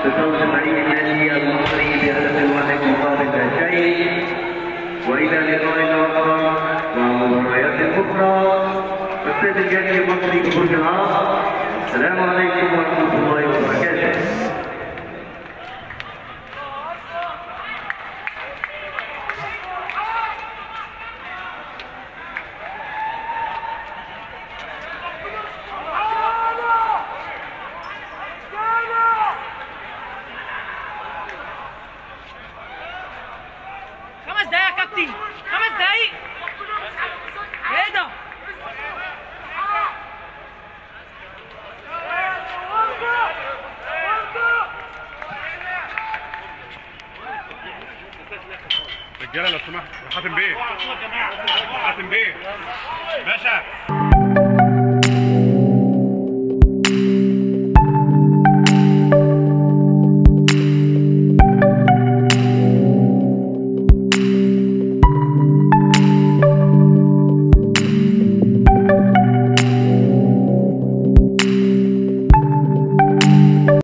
بفوز فريق النادي المصري بهدف واحد مقابل لا شيء والى لقاء اخر ومباريات اخرى والسيد الجاني المصري ببرج العرب السلام عليكم ورحمه الله وبركاته خمس دقايق يا كابتن خمس دقايق ايه ده رجاله لو سمحت حاتم بيه حاتم بيه باشا